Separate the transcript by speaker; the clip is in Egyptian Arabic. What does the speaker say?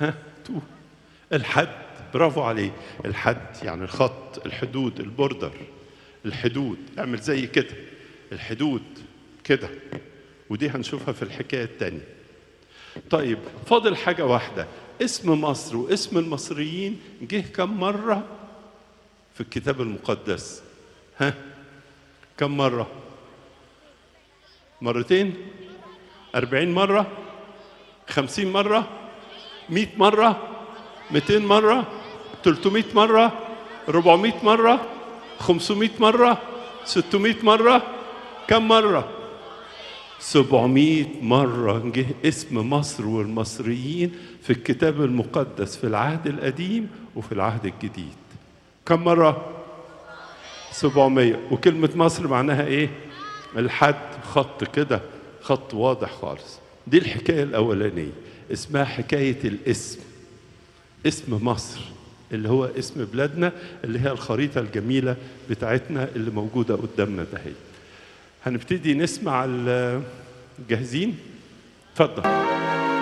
Speaker 1: ها تو الحد برافو عليه الحد يعني الخط الحدود البوردر الحدود اعمل زي كده الحدود كده ودي هنشوفها في الحكايه الثانيه طيب فاضل حاجه واحده اسم مصر واسم المصريين جه كم مره في الكتاب المقدس ها كم مره مرتين أربعين مرة خمسين مرة مئة مرة مئتين مرة تلتمائة مرة ربعمائة مرة خمسمائة مرة ستمائة مرة كم مرة سبعمائة مرة جه اسم مصر والمصريين في الكتاب المقدس في العهد القديم وفي العهد الجديد كم مرة سبعمية وكلمة مصر معناها ايه الحد خط كده خط واضح خالص دي الحكاية الأولانية اسمها حكاية الاسم اسم مصر اللي هو اسم بلادنا اللي هي الخريطة الجميلة بتاعتنا اللي موجودة قدامنا ده هي هنبتدي نسمع ال- جاهزين اتفضل